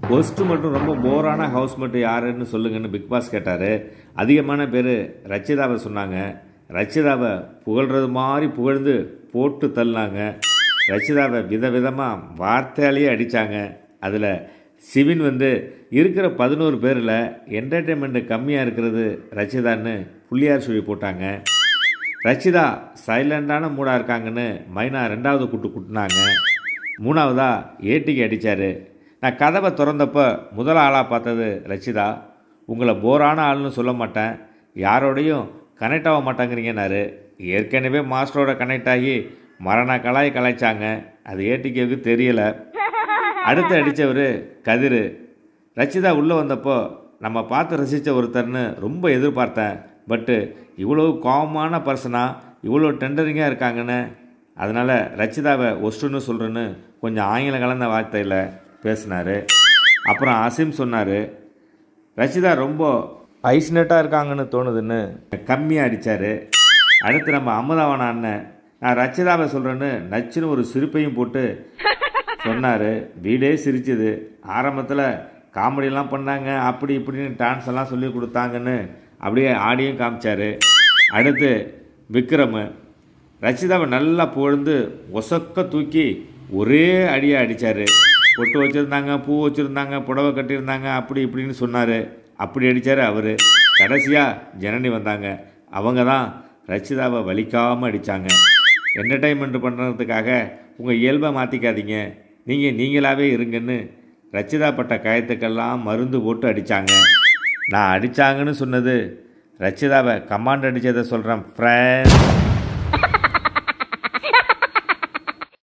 worst மட்டும் ரொம்ப போரான house மட்டும் யாருன்னு சொல்லுங்கன்னு பிக் பாஸ் கேட்டார் அதிகமான பேர் ரச்சிதாவை சொன்னாங்க ரச்சிதாவை புகழ்றது மாதிரி புகழ்ந்து போட்டு தள்ளினாங்க ரச்சிதாவை விதவிதமாக வார்த்தையாலேயே அடித்தாங்க அதில் சிவின் வந்து இருக்கிற பதினோரு பேரில் என்டர்டெயின்மெண்ட்டு கம்மியாக இருக்கிறது ரச்சிதான்னு புள்ளியார் சொல்லி போட்டாங்க ரச்சிதா சைலண்டான மூடாக இருக்காங்கன்னு மைனா ரெண்டாவது குட்டு குட்டினாங்க மூணாவதா ஏட்டிக்கு அடித்தார் நான் கதவை திறந்தப்போ முதல் ஆளாக பார்த்தது ரச்சிதா உங்களை போரான ஆள்னு சொல்ல மாட்டேன் யாரோடையும் கனெக்ட் ஆக மாட்டாங்கிறீங்கன்னாரு ஏற்கனவே மாஸ்டரோட கனெக்ட் ஆகி மரண கலாய் கலாய்ச்சாங்க அது ஏடிகேவுக்கு தெரியலை அடுத்து அடித்தவர் கதிர் ரச்சிதா உள்ளே வந்தப்போ நம்ம பார்த்து ரசித்த ஒருத்தர்னு ரொம்ப எதிர்பார்த்தேன் பட்டு இவ்வளோ காமமான பர்சனாக இவ்வளோ டெண்டரிங்காக இருக்காங்கன்னு அதனால் ரச்சிதாவை ஒஸ்ட்டுன்னு சொல்கிறேன்னு கொஞ்சம் ஆங்கிலம் கலந்த வார்த்தையில் பேசினார் அப்புறம் அசீம் சொன்னார் ரச்சிதா ரொம்ப ஐஸ்னட்டாக இருக்காங்கன்னு தோணுதுன்னு கம்மியாக அடித்தார் அடுத்து நம்ம அமுதாவன அண்ணன் நான் ரச்சிதாவை சொல்கிறேன்னு நச்சுன்னு ஒரு சிரிப்பையும் போட்டு சொன்னார் வீடே சிரிச்சுது ஆரம்பத்தில் காமெடியெல்லாம் பண்ணாங்க அப்படி இப்படின்னு டான்ஸ் எல்லாம் சொல்லி கொடுத்தாங்கன்னு அப்படியே ஆடியும் காமிச்சார் அடுத்து விக்ரம் ரச்சிதாவை நல்லா புகழ்ந்து ஒசக்க தூக்கி ஒரே அடியாக அடித்தார் பொட்டு வச்சுருந்தாங்க பூ வச்சுருந்தாங்க புடவை கட்டியிருந்தாங்க அப்படி இப்படின்னு சொன்னார் அப்படி அடித்தார் அவர் கடைசியாக ஜனனி வந்தாங்க அவங்க தான் ரச்சிதாவை வலிக்காமல் அடித்தாங்க என்டர்டைன்மெண்ட் பண்ணுறதுக்காக உங்கள் இயல்பை மாற்றிக்காதீங்க நீங்கள் நீங்களாகவே இருங்கன்னு ரச்சிதா பட்ட காயத்துக்கெல்லாம் மருந்து போட்டு அடித்தாங்க நான் அடித்தாங்கன்னு சொன்னது ரச்சிதாவை கமாண்ட் அடித்ததை சொல்கிறேன் ஃப்ரெண்ட்